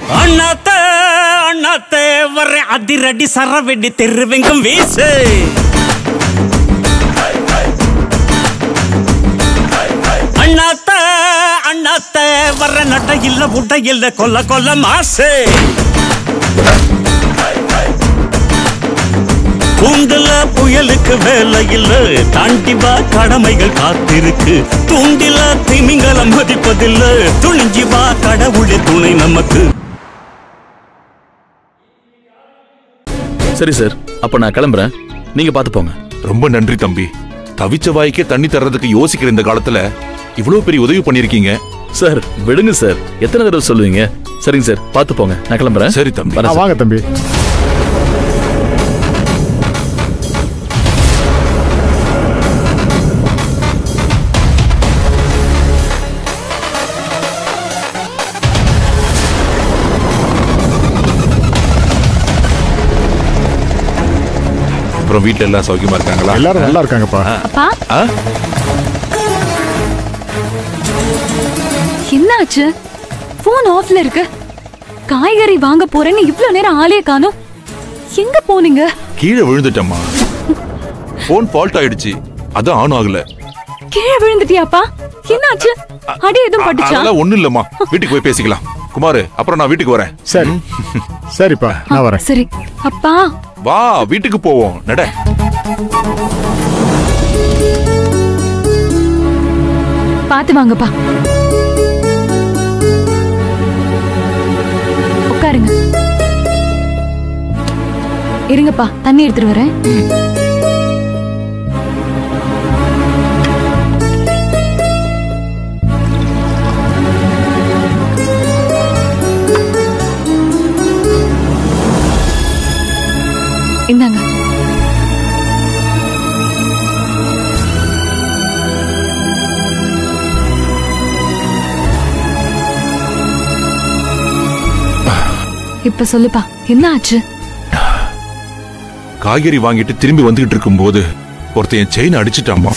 அண்ணாத்த அண்ணாத்த வர அதிரடி சரவெடி தெருவெங்கும் வீசு அண்ணாத்த அண்ணாத்த வர நட்ட இல்ல புட்ட இல்ல கொல்ல கொல்ல மாசு கூண்டுல புயலுக்கு வேலை இல்ல தாண்டி வா கடமைகள் காத்திருக்கு தூண்டில திமிங்கலம் மதிப்பதில்ல துணிஞ்சி வா கடவுளே துணை நமக்கு சரி சார் அப்ப நான் கிளம்புறேன் நீங்க பாத்து போங்க ரொம்ப நன்றி தம்பி தவிச்ச வாய்க்கே தண்ணி தர்றதுக்கு யோசிக்கிற இந்த காலத்துல இவ்வளவு பெரிய உதவி பண்ணிருக்கீங்க சார் விடுங்க சார் எத்தனை தடவை சொல்லுவீங்க சரிங்க சார் பாத்து போங்க நான் கிளம்புறேன் சரி தம்பி வரேன் சார். வாங்க தம்பி அப்புறம் வீட்ல எல்லாம் சௌக்கியமா இருக்காங்களா எல்லாரும் நல்லா இருக்காங்கப்பா அப்பா ஆ? என்னாச்சு போன் ஆஃப்ல இருக்கு காய்கறி வாங்க போறேன்னு இவ்ளோ நேரம் ஆளே காணோம் எங்க போனீங்க கீழே விழுந்துட்டம்மா போன் ஃபால்ட் ஆயிடுச்சு அதான் ஆன் ஆகல கீழே விழுந்துட்டியாப்பா என்னாச்சு அடி எதுவும் பட்டுச்சா அதெல்லாம் ஒண்ணும் இல்லம்மா வீட்டுக்கு போய் பேசிக்கலாம் குமாரு அப்புறம் நான் வீட்டுக்கு வரேன் சரி சரிப்பா நான் வரேன் சரி அப்பா வா வீட்டுக்கு போவோம் நட பாத்து வாங்கப்பா உட்காருங்க இருங்கப்பா தண்ணி எடுத்துட்டு வரேன் இந்தாங்க இப்ப சொல்லுப்பா என்ன ஆச்சு காய்கறி வாங்கிட்டு திரும்பி வந்துகிட்டு இருக்கும்போது ஒருத்தன் என் செயின் அடிச்சிட்டாமா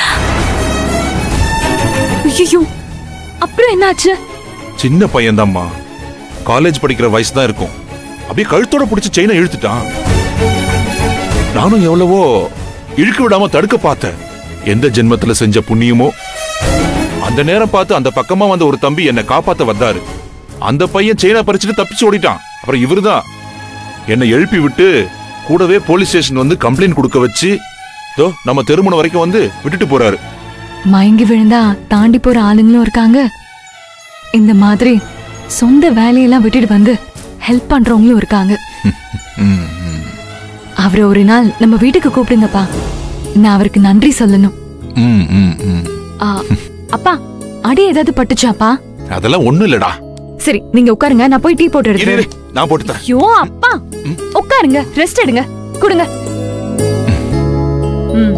ஐயோ அப்புறம் என்னாச்சு சின்ன பையன்தாம்மா காலேஜ் படிக்கிற வயசு தான் இருக்கும் அப்படியே கழுத்தோட பிடிச்சி செயினை இழுத்துட்டான் நானும் எவ்வளவோ இழுக்க விடாம தடுக்க பார்த்தேன் எந்த ஜென்மத்துல செஞ்ச புண்ணியமோ அந்த நேரம் பார்த்து அந்த பக்கமா வந்த ஒரு தம்பி என்னை காப்பாத்த வந்தாரு அந்த பையன் செயினை பறிச்சுட்டு தப்பிச்சு ஓடிட்டான் அப்புறம் இவருதான் என்னை எழுப்பி விட்டு கூடவே போலீஸ் ஸ்டேஷன் வந்து கம்ப்ளைண்ட் கொடுக்க வச்சு தோ நம்ம தெருமுனை வரைக்கும் வந்து விட்டுட்டு போறாரு மயங்கி விழுந்தா தாண்டி போற ஆளுங்களும் இருக்காங்க இந்த மாதிரி சொந்த வேலையெல்லாம் விட்டுட்டு வந்து ஹெல்ப் பண்றவங்களும் இருக்காங்க ம், ம், அவரை ஒரு நாள் நம்ம வீட்டுக்கு கூப்பிடுங்கப்பா நான் அவருக்கு நன்றி சொல்லணும் ம், ம், ம். ஆ, அப்பா அடி ஏதாவது பட்டுச்சாப்பா அதெல்லாம் ஒண்ணும் இல்லடா சரி நீங்க உட்காருங்க நான் போய் டீ போட்டு இரு, எடுத்து இரு, நான் போட்டு தரேன் ஐயோ அப்பா உட்காருங்க ரெஸ்ட் எடுங்க கொடுங்க ம்.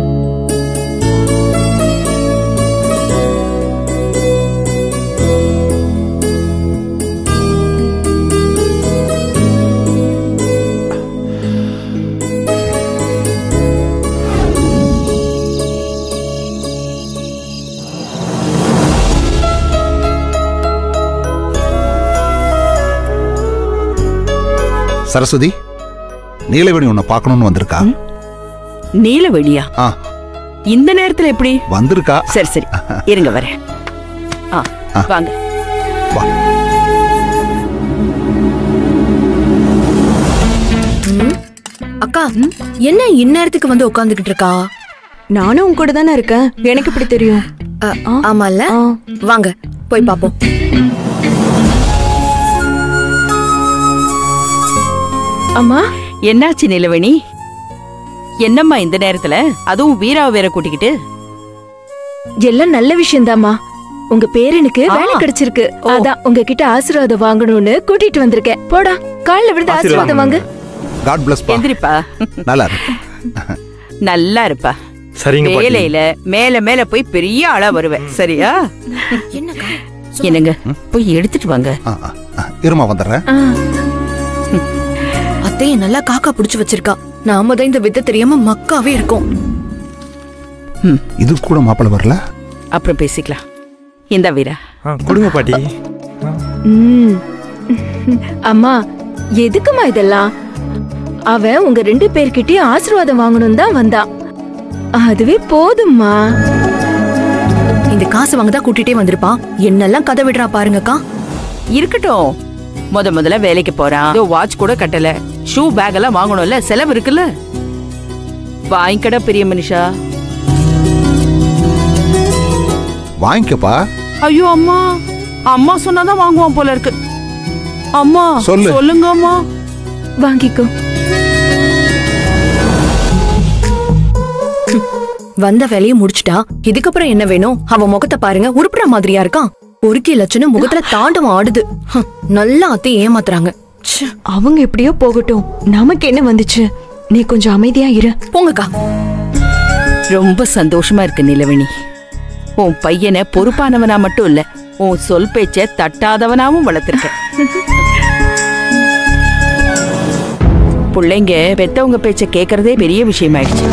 சரஸ்வதி நீலவேணி உன்னை பார்க்கணும்னு வந்திருக்கா நீலவெளியா ஆ இந்த நேரத்துல எப்படி வந்திருக்கா சரி சரி இருங்க வரேன் ஆ வாங்க வா அக்கா என்ன இந்நேரத்துக்கு வந்து உட்காந்துக்கிட்டு இருக்கா நானும் உன் கூட தானே இருக்கேன் எனக்கு இப்படி தெரியும் அ, ஆமால்ல ஆ. வாங்க போய் பாப்போம் அம்மா என்னாச்சு நிலவணி என்னம்மா இந்த நேரத்துல அதுவும் வீராவை வேற கூட்டிக்கிட்டு எல்லாம் நல்ல விஷயம்தாம்மா உங்க பேரனுக்கு ஆ. வேலை கிடைச்சிருக்கு ஓ. அதான் உங்ககிட்ட ஆசீர்வாதம் வாங்கணும்னு கூட்டிட்டு வந்திருக்கேன் போடா கால்ல விழுந்து ஆசீர்வாதம் வாங்கு காட் பிளஸ் பா எந்திரிப்பா நல்லா இருக்கு நல்லா இருப்பா சரிங்க பாட்டி. வேலையில மேல மேல போய் பெரிய ஆளா வருவேன் சரியா என்னக்கா என்னங்க போய் எடுத்துட்டு வாங்க ஆ, ஆ, ஆ, இருமா வந்துடுறேன் ஆ. அத்தைய நல்லா காக்கா புடிச்சு வச்சிருக்கா நாம தான் இந்த வித்த தெரியாம மக்காவே இருக்கோம் இது கூட மாப்பிள்ளை வரல அப்புறம் பேசிக்கலாம் இந்த வீரா ஆ, கொடுங்க பாட்டி ம் அம்மா எதுக்குமா இதெல்லாம் அவன் உங்க ரெண்டு பேர்கிட்டயும் ஆசீர்வாதம் வாங்கணும் தான் வந்தான் அதுவே போதும்மா இந்த காசு வாங்க தான் கூட்டிட்டே வந்திருப்பான் என்னெல்லாம் கதை விடுறா பாருங்கக்கா இருக்கட்டும் முத முதல்ல வேலைக்கு போறான் வாட்ச் கூட கட்டல ஷூ பேக் எல்லாம் வாங்கணும்ல செலவு இருக்குல்ல வாங்கிக்கடா பெரிய மனுஷா வாங்கிக்கப்பா ஐயோ அம்மா அம்மா சொன்னாதான் வாங்குவான் போல இருக்கு அம்மா சொல்லு. சொல்லுங்க அம்மா வாங்கிக்கோ வந்த வேலையை முடிச்சிட்டா இதுக்கப்புறம் என்ன வேணும் அவன் முகத்தை பாருங்க உருப்புற மாதிரியா இருக்கான் ஒருக்கி லட்சணம் முகத்துல தாண்டவம் ஆடுது ஹம், நல்லா அத்தை ஏமாத்துறாங்க ச்சே, அவங்க எப்படியோ போகட்டும் நமக்கு என்ன வந்துச்சு நீ கொஞ்சம் அமைதியா இரு போங்கக்கா ரொம்ப சந்தோஷமா இருக்கு நிலவணி உன் பையனை பொறுப்பானவனா மட்டும் இல்ல உன் சொல் பேச்ச தட்டாதவனாவும் வளர்த்திருக்க பிள்ளைங்க பெத்தவங்க பேச்ச கேக்குறதே பெரிய விஷயமாயிடுச்சு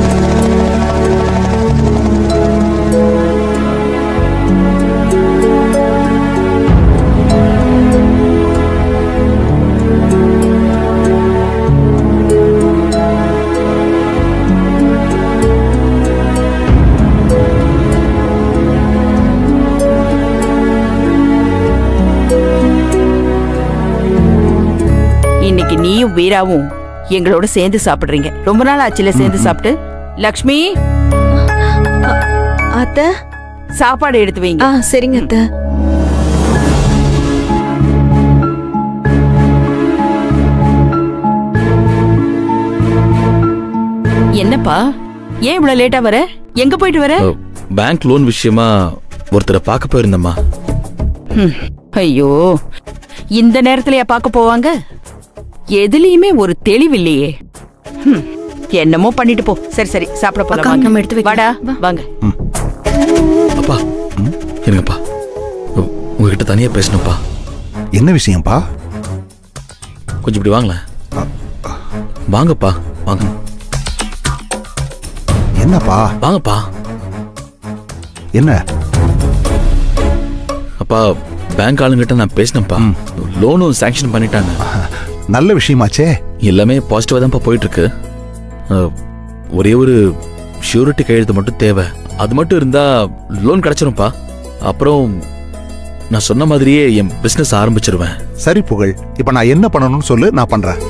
இன்னைக்கு நீயும் வீராவும் எங்களோட சேர்ந்து சாப்பிடுறீங்க ரொம்ப நாள் ஆச்சுல சேர்ந்து சாப்பிட்டு லக்ஷ்மி அத்த சாப்பாடு எடுத்து வைங்க ஆ சரிங்க அத்த என்னப்பா ஏன் இவ்வளவு லேட்டா வர எங்க போயிட்டு வர பேங்க் லோன் விஷயமா ஒருத்தரை பார்க்க போயிருந்தம்மா ஹம், ஐயோ இந்த நேரத்திலயா பார்க்க போவாங்க எதுலயுமே ஒரு தெளிவில்லையே ஹம், என்னமோ பண்ணிட்டு போ சரி சரி சாப்பிட போலாம் அக்கா, வாங்க. நம்ம எடுத்து வைக்கலாம். வாடா வாங்க அப்பா இருங்கப்பா உ- உங்ககிட்ட தனியா பேசணும்ப்பா என்ன விஷயம்ப்பா கொஞ்சம் இப்படி வாங்களேன் வாங்கப்பா வாங்க என்னப்பா வாங்கப்பா என்ன அப்பா பேங்க் ஆளுங்கிட்ட நான் பேசினேன்ப்பா லோனும் சாங்ஷன் பண்ணிட்டாங்க நல்ல விஷயமாச்சே எல்லாமே பாசிட்டிவா தான்ப்பா போயிட்டு இருக்கு அஹ், ஒரே ஒரு ஷூரிட்டி கையெழுத்து மட்டும் தேவை அது மட்டும் இருந்தா லோன் கிடைச்சிரும்ப்பா அப்புறம் நான் சொன்ன மாதிரியே என் பிசினஸ் ஆரம்பிச்சிருவேன் சரி புகழ் இப்ப நான் என்ன பண்ணணும்னு சொல்லு நான் பண்றேன்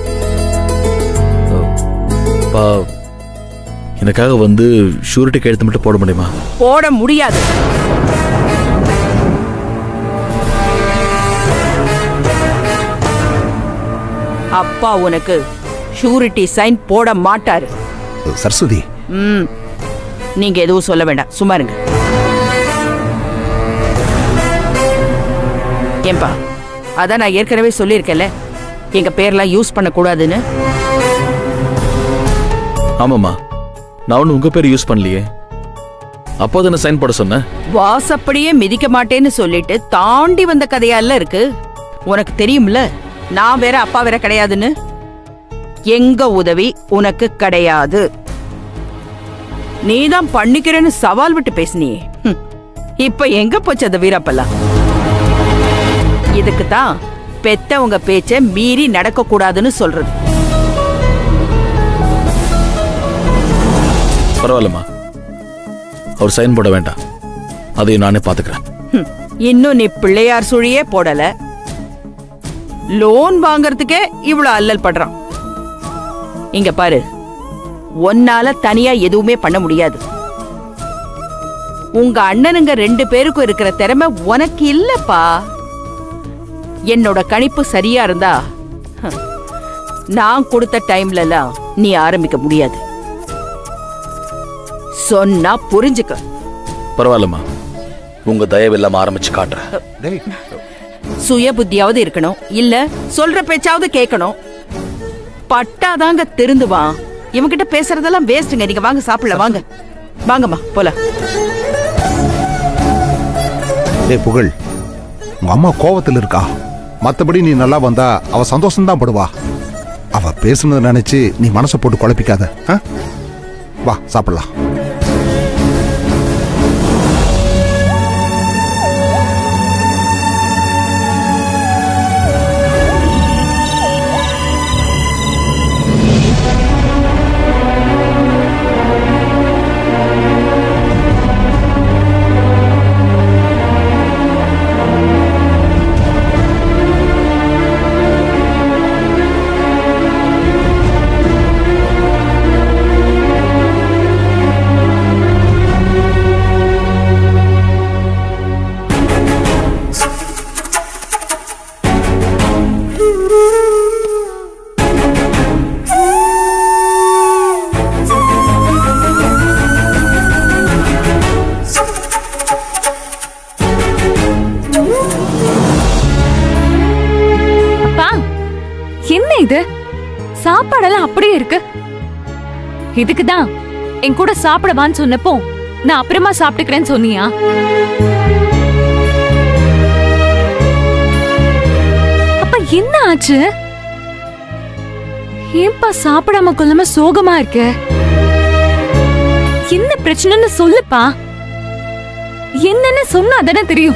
அப்பா எனக்காக வந்து ஷூரிட்டி கையெழுத்து மட்டும் போட முடியுமா போட முடியாது அப்பா உனக்கு ஷூரிட்டி சைன் போட மாட்டாரு சரஸ்வதி ம் நீங்க எதுவும் சொல்ல வேண்டாம் சும்மா இருங்க ஏன்பா அதான் நான் ஏற்கனவே சொல்லியிருக்கேன்ல எங்க பேர்லாம் யூஸ் பண்ணக்கூடாதுன்னு ஆமாம்மா நான் ஒன்றும் உங்க பேர் யூஸ் பண்ணலையே அப்போ தானே சைன் போட சொன்னேன் வாசப்படியே மிதிக்க மாட்டேன்னு சொல்லிட்டு தாண்டி வந்த கதையால இருக்கு உனக்கு தெரியும்ல நான் வேற அப்பா வேற கிடையாதுன்னு எங்க உதவி உனக்கு கிடையாது நீதான் பண்ணிக்கிறேன்னு சவால் விட்டு பேசினியே ஹம். இப்ப எங்க போச்சு அந்த வீரப்பெல்லாம் இதுக்கு தான் பெத்தவங்க பேச்ச மீறி நடக்க கூடாதுன்னு சொல்றது பரவாயில்லம்மா அவர் சைன் போட வேண்டாம் அதையும் நானே பார்த்துக்கிறேன் ஹம். இன்னும் நீ பிள்ளையார் சுழியே போடல லோன் வாங்குறதுக்கே இவ்வளவு அல்லல் படுறான் இங்க பாரு ஒன்னால தனியா எதுவுமே பண்ண முடியாது உங்க அண்ணனுங்க ரெண்டு பேருக்கும் இருக்கிற திறமை உனக்கு இல்லப்பா என்னோட கணிப்பு சரியா இருந்தா ஹம், நான் கொடுத்த டைம்ல எல்லாம் நீ ஆரம்பிக்க முடியாது சொன்னா புரிஞ்சுக்க பரவாயில்லம்மா உங்க தயவு இல்லாம ஆரம்பிச்சு காட்டுறேன் டேய் சுய புத்தியாவது இருக்கணும் இல்ல சொல்ற பேச்சாவது கேட்கணும் பட்டாதாங்க திருந்துவான் இவங்கிட்ட பேசுறதெல்லாம் வேஸ்ட்டுங்க நீங்க வாங்க சாப்பிடல வாங்க வாங்கம்மா போல டேய் புகழ் உங்க அம்மா கோவத்தில் இருக்கா மத்தபடி நீ நல்லா வந்தா அவ சந்தோஷம்தான் படுவா அவ பேசுனதை நினைச்சு நீ மனசை போட்டு குழப்பிக்காத ஆ? வா சாப்பிடலாம் என்ன இது சாப்பாடெல்லாம் அப்படியே இருக்கு இதுக்கு தான் என் கூட சாப்பிடவான்னு சொன்னப்போ நான் அப்புறமா சாப்பிட்டுக்கிறேன்னு சொன்னியா அப்ப என்ன ஆச்சு ஏன்பா சாப்பிடாம கொள்ளாம சோகமா இருக்க என்ன பிரச்சனைன்னு சொல்லுப்பா என்னன்னு சொன்னா தானே தெரியும்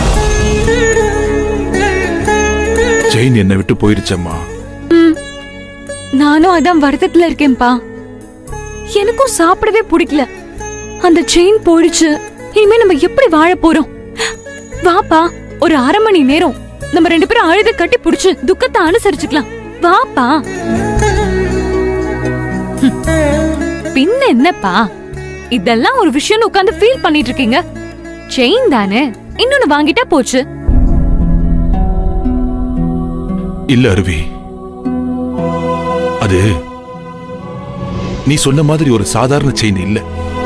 ஜெயின் என்னை விட்டு போயிருச்சம்மா ம். நானும் அதான் வருத்தத்துல இருக்கேன்பா எனக்கும் சாப்பிடவே பிடிக்கல அந்த செயின் போயிடுச்சு இனிமே நம்ம எப்படி வாழ போறோம் வாப்பா ஒரு அரை மணி நேரம் நம்ம ரெண்டு பேரும் அழுது கட்டி புடிச்சு துக்கத்தை அனுசரிச்சுக்கலாம் வாப்பா ஹம். பின்ன என்னப்பா இதெல்லாம் ஒரு விஷயம் உட்கார்ந்து ஃபீல் பண்ணிட்டு இருக்கீங்க செயின் தானே இன்னொன்னு வாங்கிட்டா போச்சு இல்ல அருவி அது நீ சொன்ன மாதிரி ஒரு சாதாரண செயின் இல்ல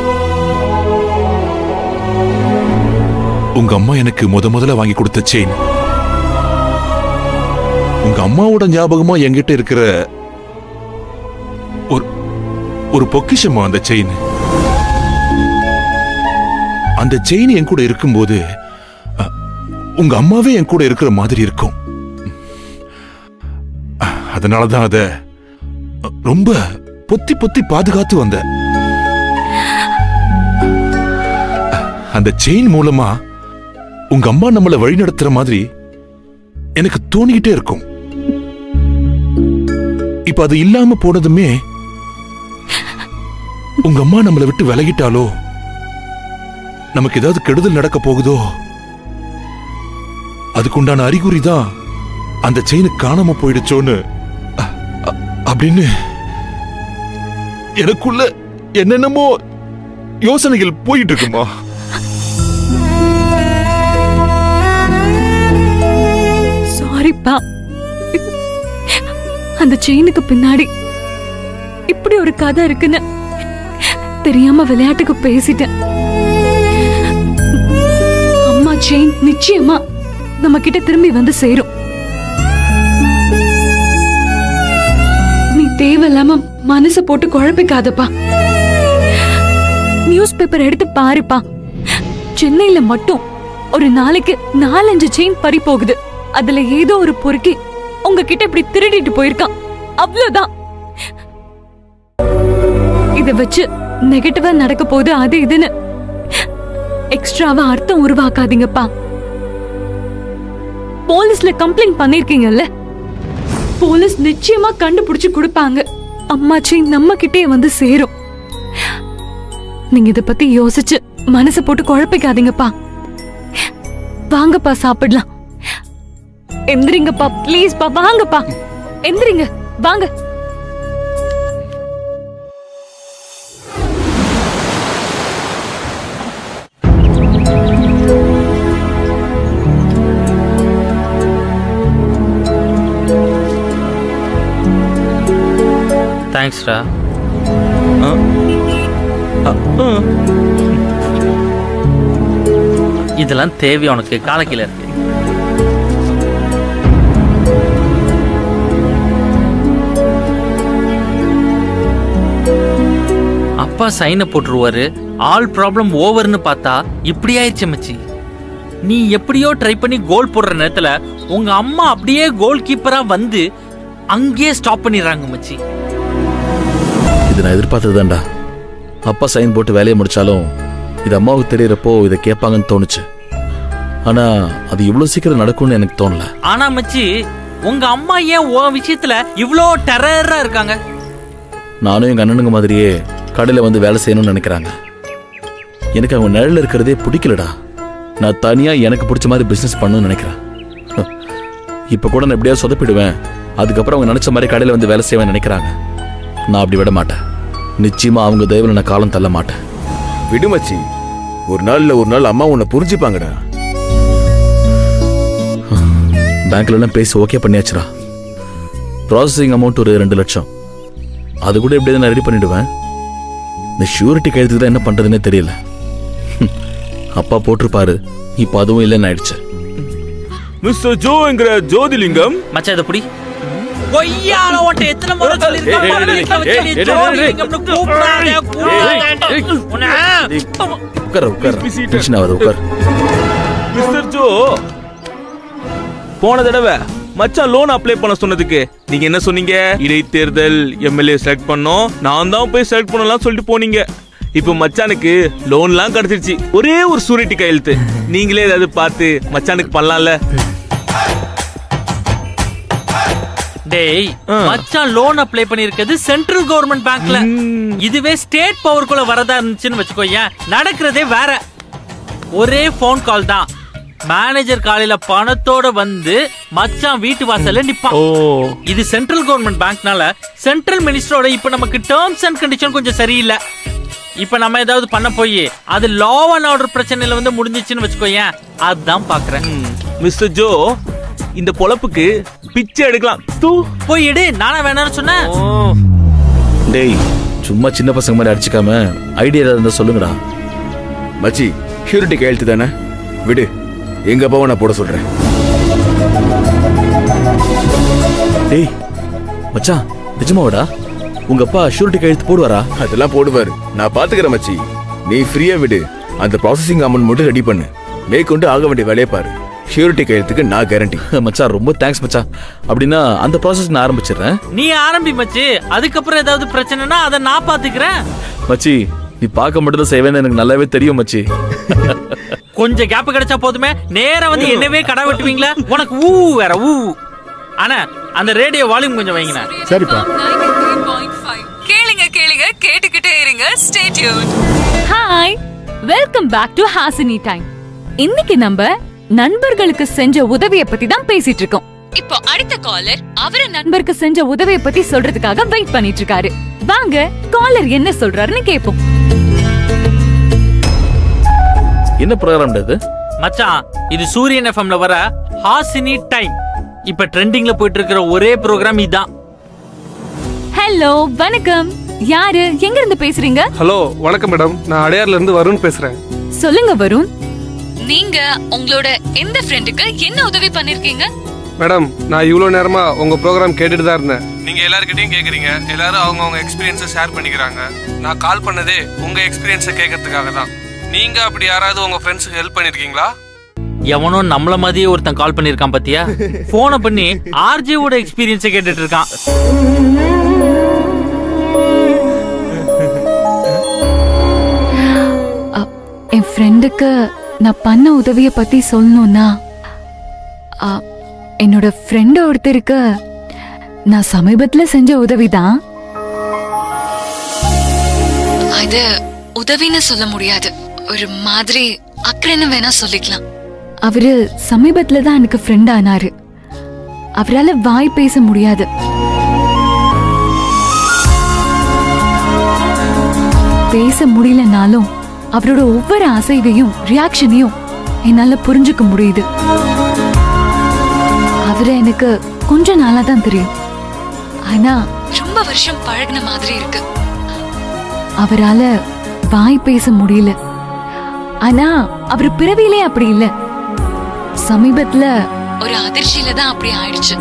உங்க அம்மா எனக்கு முத முதல்ல வாங்கி கொடுத்த செயின் உங்க அம்மாவோட ஞாபகமா என்கிட்ட இருக்கிற ஒரு ஒரு பொக்கிஷமா அந்த செயின் அந்த செயின் என் கூட இருக்கும்போது அ, உங்க அம்மாவே என் கூட இருக்கிற மாதிரி இருக்கும் அதனாலதான் அத ரொம்ப பொத்தி பொத்தி பாதுகாத்து வந்த அந்த செயின் மூலமா உங்க அம்மா நம்மள வழிநடத்துற மாதிரி எனக்கு தோணிக்கிட்டே இருக்கும் இப்ப அது இல்லாம போனதுமே உங்க அம்மா நம்மளை விட்டு விலகிட்டாலோ நமக்கு ஏதாவது கெடுதல் நடக்க போகுதோ அதுக்குண்டான அறிகுறி தான் அந்த செயின் காணாம போயிடுச்சோன்னு அ- அ- அப்படின்னு எனக்குள்ள என்னென்னமோ யோசனைகள் போயிட்டு இருக்குமா சாரிப்பா அந்த செயினுக்கு பின்னாடி இப்படி ஒரு கதை இருக்குன்னு தெரியாம விளையாட்டுக்கு பேசிட்டேன் அம்மா செயின் நிச்சயமா நம்ம கிட்ட திரும்பி வந்து சேரும் நீ தேவையில்லாம மனச போட்டு குழப்பிக்காதப்பா நியூஸ் பேப்பர் எடுத்து பாருப்பா சென்னையில மட்டும் ஒரு நாளைக்கு நாலஞ்சு செயின் பறி போகுது அதுல ஏதோ ஒரு பொறுக்கி உங்ககிட்ட இப்படி திருடிட்டு போயிருக்கான் அவ்வளவுதான் இத வச்சு நெகட்டிவா நடக்க போகுது அது இதுன்னு எக்ஸ்ட்ராவா அர்த்தம் உருவாக்காதீங்கப்பா போலீஸ்ல கம்ப்ளைண்ட் பண்ணிருக்கீங்கல்ல போலீஸ் நிச்சயமா கண்டுபிடிச்சு கொடுப்பாங்க அம்மாச்சி நம்ம கிட்டே வந்து சேரும் நீங்க இத பத்தி யோசிச்சு மனசை போட்டு குழப்பிக்காதீங்கப்பா வாங்கப்பா சாப்பிடலாம் எந்திரிங்கப்பா ப்ளீஸ்ப்பா வாங்கப்பா எந்திரிங்க வாங்க தேங்க்ஸ்டா இதெல்லாம் தேவை உனக்கு காலக்கீழ இருக்கு அப்பா சைனை போட்டுருவாரு ஆல் ப்ராப்ளம் ஓவர்னு பார்த்தா இப்படி ஆயிடுச்சு மச்சி நீ எப்படியோ ட்ரை பண்ணி கோல் போடுற நேரத்துல உங்க அம்மா அப்படியே கோல் கீப்பரா வந்து அங்கேயே ஸ்டாப் பண்ணிடுறாங்க மச்சி இது நான் எதிர்பார்த்ததுதான்டா அப்பா சைன் போட்டு வேலையை முடிச்சாலும் இது அம்மாவுக்கு தெரியறப்போ இதை கேட்பாங்கன்னு தோணுச்சு ஆனா அது இவ்வளவு சீக்கிரம் நடக்கும்னு எனக்கு தோணல ஆனா மச்சி உங்க அம்மா ஏன் உன் விஷயத்துல இவ்ளோ டெரரா இருக்காங்க நானும் எங்க அண்ணனுங்க மாதிரியே கடையில வந்து வேலை செய்யணும்னு நினைக்கிறாங்க எனக்கு அவங்க நிழல்ல இருக்கிறதே பிடிக்கலடா நான் தனியா எனக்கு பிடிச்ச மாதிரி பிசினஸ் பண்ணணும்னு நினைக்கிறேன் இப்ப கூட நான் எப்படியாவது சொதப்பிடுவேன் அதுக்கப்புறம் அவங்க நினைச்ச மாதிரி கடையில வந்து வேலை செய்வேன் நினைக்கிறாங்க நான் அப்படி விட மாட்டேன் நிச்சயமா அவங்க தயவுல நான் காலம் தள்ள மாட்டேன் விடு மச்சி ஒரு நாள் இல்ல ஒரு நாள் அம்மா உன்னை புரிஞ்சுப்பாங்கடா பேங்க்ல எல்லாம் பேசி ஓகே பண்ணியாச்சுடா ப்ராசஸிங் அமௌண்ட் ஒரு ரெண்டு லட்சம் அது கூட எப்படியாவது நான் ரெடி பண்ணிடுவேன் இந்த ஷூரிட்டி கையெழுத்துக்கு தான் என்ன பண்றதுன்னே தெரியல ஹம். அப்பா போட்டிருப்பாரு இப்போ அதுவும் இல்லைன்னு ஆயிடுச்சு மிஸ்டர் ஜோங்கிற ஜோதிலிங்கம் மச்சான் இதை புடி கொய்யால உன்ட்ட எத்தனை முறை சொல்லிருக்கேன் ஏய், ஏய், வீட்ல வச்சு ஏய், நீ ஏய், ஜோடி ஏய், வைக்கணும்னு கூப்பிடாத, கூப்பிடாத. உன்னை உட்கார உட்கார டென்ஷன் ஆகாது உட்கார் மிஸ்டர் ஜோ போன தடவை மச்சான் லோன் அப்ளை பண்ண சொன்னதுக்கு நீங்க என்ன சொன்னீங்க இடைத்தேர்தல் எம்எல்ஏ செலக்ட் பண்ணோம் நான் தான் போய் செலக்ட் பண்ணலாம் சொல்லிட்டு போனீங்க இப்போ மச்சானுக்கு லோன்லாம் கிடைச்சிருச்சு ஒரே ஒரு சூரிட்டி கையெழுத்து நீங்களே ஏதாவது பார்த்து மச்சானுக்கு பண்ணலாம்ல டேய் மச்சான் லோன் அப்ளை பண்ணிருக்கிறது சென்ட்ரல் கவர்மெண்ட் பேங்க்ல இதுவே ஸ்டேட் பவர்க்குள்ள வரதா இருந்துச்சுன்னு வச்சுக்கோயேன் நடக்கிறதே வேற ஒரே ஃபோன் கால் தான் மேனேஜர் காலையில பணத்தோட வந்து மச்சான் வீட்டு வாசல்ல நிப்பான் இது சென்ட்ரல் கவர்மெண்ட் பேங்க்னால சென்ட்ரல் மினிஸ்டரோட இப்ப நமக்கு டேர்ம்ஸ் அண்ட் கண்டிஷன் கொஞ்சம் சரியில்லை இப்ப நம்ம ஏதாவது பண்ண போய் அது லா அண்ட் ஆர்டர் பிரச்சனையில வந்து முடிஞ்சிச்சுன்னு வச்சுக்கோயேன் அதான் பாக்குறேன் மிஸ்டர் ஜோ இந்த பொழப்புக்கு பிச்சை எடுக்கலாம் தூ போய் எடு நானா வேணாம்னு சொன்னேன் டேய் சும்மா சின்ன பசங்க மாதிரி அடிச்சுக்காம ஐடியா ஏதாவது இருந்தா சொல்லுங்கடா மச்சி ஷூரிட்டி கையெழுத்து தானே விடு எங்க அப்பாவை நான் போட சொல்றேன் டேய் மச்சான் நிஜமாவாடா உங்க அப்பா ஷூரிட்டி கையெழுத்து போடுவாரா அதெல்லாம் போடுவாரு நான் பாத்துக்கிறேன் மச்சி நீ ஃப்ரீயா விடு அந்த ப்ராசஸிங் அமௌண்ட் மட்டும் ரெடி பண்ணு மேற்கொண்டு ஆக வேண்டிய வேலையை பாரு ஷூரிட்டி கையெழுத்துக்கு நான் கேரண்டி மச்சான் ரொம்ப தேங்க்ஸ் மச்சான் அப்படின்னா அந்த ப்ராசஸ் நான் ஆரம்பிச்சிடுறேன் நீ ஆரம்பி மச்சி அதுக்கப்புறம் ஏதாவது பிரச்சனைனா அதை நான் பாத்துக்கிறேன் மச்சி நீ பார்க்க மட்டும் தான் செய்வேன்னு எனக்கு நல்லாவே தெரியும் மச்சி கொஞ்சம் கேப் கிடைச்சா போதுமே நேரா வந்து என்னவே கடை வெட்டுவீங்களா உனக்கு ஊ வேற ஊ ஆனா அந்த ரேடியோ வால்யூம் கொஞ்சம் வைங்கண்ணா சரிப்பா கேளுங்க கேளுங்க கேட்டுக்கிட்டே இருங்க stay tune hi welcome back to Hasini time இன்னைக்கு நம்ம நண்பர்களுக்கு செஞ்ச உதவிய பத்தி தான் பேசிட்டு இருக்கோம் இப்போ அடுத்த காலர் அவர நண்பருக்கு செஞ்ச உதவிய பத்தி சொல்றதுக்காக வெயிட் பண்ணிட்டு இருக்காரு வாங்க காலர் என்ன சொல்றாருன்னு கேப்போம் என்ன ப்ரோக்ராம் இது மச்சான் இது சூரியன் எஃப்எம்ல வர ஹாசினி டைம் இப்ப ட்ரெண்டிங்ல போயிட்டு இருக்கிற ஒரே ப்ரோக்ராம் இதான் ஹலோ வணக்கம் யாரு எங்க இருந்து பேசுறீங்க ஹலோ வணக்கம் மேடம் நான் அடையார்ல இருந்து வருண் பேசுறேன் சொல்லுங்க வருண் நீங்க உங்களோட எந்த ஃப்ரெண்டுக்கு என்ன உதவி பண்ணிருக்கீங்க மேடம் நான் இவ்வளோ நேரமா உங்க ப்ரோக்ராம் கேட்டுட்டு தான் இருந்தேன் நீங்க எல்லார்கிட்டயும் கேக்குறீங்க எல்லாரும் அவங்க அவங்க எக்ஸ்பீரியன்ஸை ஷேர் பண்ணிக்கிறாங்க நான் கால் பண்ணதே உங்க எக்ஸ்பீரியன்ஸை கேட்கறதுக்காக தான் நீங்க அப்படி யாராவது உங்க ஃப்ரெண்ட்ஸுக்கு ஹெல்ப் பண்ணிருக்கீங்களா எவனோ நம்மள மாதிரியே ஒருத்தன் கால் பண்ணிருக்கான் பாத்தியா போனை பண்ணி ஆர்ஜேவோட எக்ஸ்பீரியன்ஸை கேட்டுட்டு இருக்கான் என் ஃப்ரெண்டுக்கு நான் பண்ண உதவிய பத்தி சொல்லணும்னா அ, என்னோட ஃப்ரெண்டு ஒருத்தருக்கு நான் சமீபத்துல செஞ்ச உதவிதான் அது உதவின்னு சொல்ல முடியாது ஒரு மாதிரி அக்கறைன்னு வேணா சொல்லிக்கலாம் அவரு சமீபத்துல தான் எனக்கு ஃப்ரெண்ட் ஆனாரு அவரால வாய் பேச முடியாது பேச முடியலனாலும் அவரோட ஒவ்வொரு அசைவையும் ரியாக்ஷனையும் என்னால புரிஞ்சுக்க முடியுது அவரை எனக்கு கொஞ்ச நாளா தான் தெரியும் ஆனா ரொம்ப வருஷம் பழகுன மாதிரி இருக்கு அவரால வாய் பேச முடியல ஆனா அவர் பிறவியிலே அப்படி இல்ல சமீபத்துல ஒரு அதிர்ச்சியில தான் அப்படி ஆயிடுச்சு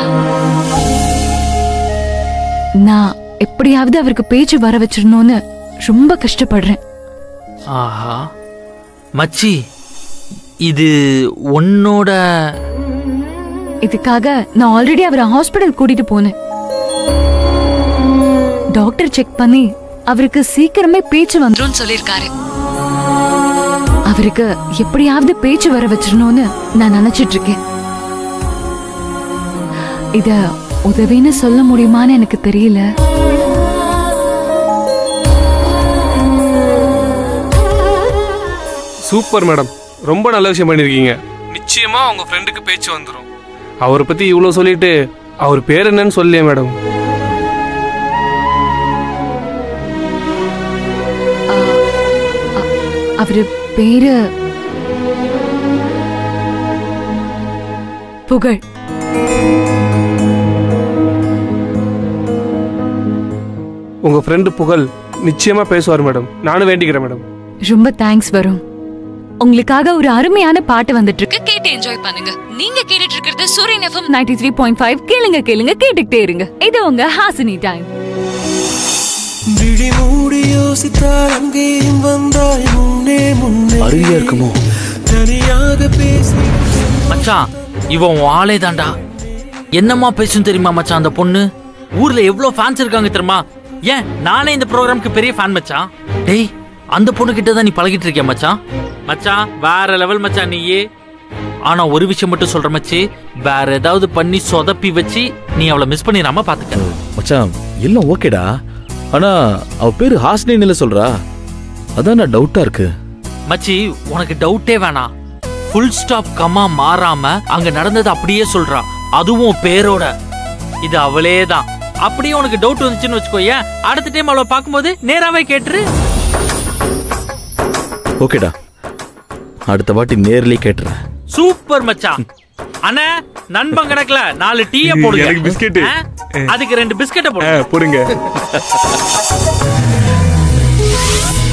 நான் எப்படியாவது அவருக்கு பேச்சு வர வச்சிடணும்னு ரொம்ப கஷ்டப்படுறேன் ஆஹா மச்சி இது உன்னோட இதுக்காக நான் ஆல்ரெடி அவரை ஹாஸ்பிடல் கூட்டிட்டு போனேன் டாக்டர் செக் பண்ணி அவருக்கு சீக்கிரமே பேச்சு வந்துரும் சொல்லிருக்காரு அவருக்கு எப்படியாவது பேச்சு வர வச்சிடணும்னு நான் நினைச்சிட்டு இருக்கேன் இத உதவின்னு சொல்ல முடியுமான்னு எனக்கு தெரியல சூப்பர் மேடம் ரொம்ப நல்ல விஷயம் பண்ணிருக்கீங்க நிச்சயமா உங்க ஃப்ரெண்டுக்கு பேச்சு வந்துடும் அவரை பத்தி இவ்வளோ சொல்லிட்டு அவர் பேர் என்னன்னு சொல்லியே மேடம் அவரு பேரு புகழ் உங்க ஃப்ரெண்டு புகழ் நிச்சயமா பேசுவார் மேடம் நானும் வேண்டிக்கிறேன் மேடம் ரொம்ப தேங்க்ஸ் வரும் உங்களுக்காக ஒரு அருமையான பாட்டு வந்துட்டு இருக்கு கேட்டு என்ஜாய் பண்ணுங்க நீங்க கேட்டுட்டு இருக்கிறது Suryan FM ninety three point five கேளுங்க கேளுங்க கேட்டுக்கிட்டே இருங்க இது உங்க ஹாசினி டைம் விழி மூடி யோசித்தால் அங்கேயும் வந்தாய் முன்னே முன்னே அருவியா இருக்குமோ தனியாக பேசி மச்சான் இவன் உன் ஆளே தான்டா என்னம்மா பேசும் தெரியுமா மச்சான் அந்த பொண்ணு ஊர்ல எவ்வளவு ஃபேன்ஸ் இருக்காங்க தெரியுமா ஏன் நானே இந்த ப்ரோக்ராம்க்கு பெரிய ஃபேன் மச்சான் டேய் அந்த பொண்ணு கிட்ட தான் நீ பழகிட்டு இருக்கியா மச்சான் மச்சான் வேற லெவல் மச்சான் நீயே ஆனா ஒரு விஷயம் மட்டும் சொல்ற மச்சி வேற ஏதாவது பண்ணி சொதப்பி வச்சு நீ அவளை மிஸ் பண்ணிடாம பாத்துக்க மச்சான் எல்லாம் ஓகேடா ஆனா அவ பேரு ஹாஸ்னின்னு இல்ல சொல்றா அதான் நான் டவுட்டா இருக்கு மச்சி உனக்கு டவுட்டே வேணாம் ஃபுல் ஸ்டாப் கம்மா மாறாம அங்க நடந்தது அப்படியே சொல்றா அதுவும் பேரோட இது அவளே தான் அப்படியே உனக்கு டவுட் வந்துச்சுன்னு வச்சுக்கோயேன் அடுத்த டைம் அவளை பார்க்கும்போது நேராவே கேட்டுரு ஓகேடா அடுத்த வாட்டி நேர்லயே கேட்டுறேன் சூப்பர் மச்சான் அண்ணா நண்பன் கணக்குல நாலு டீய போடுங்க எனக்கு பிஸ்கெட்டு. ஆ? அதுக்கு ரெண்டு பிஸ்கெட்டை ஆ, போடுங்க போடுங்க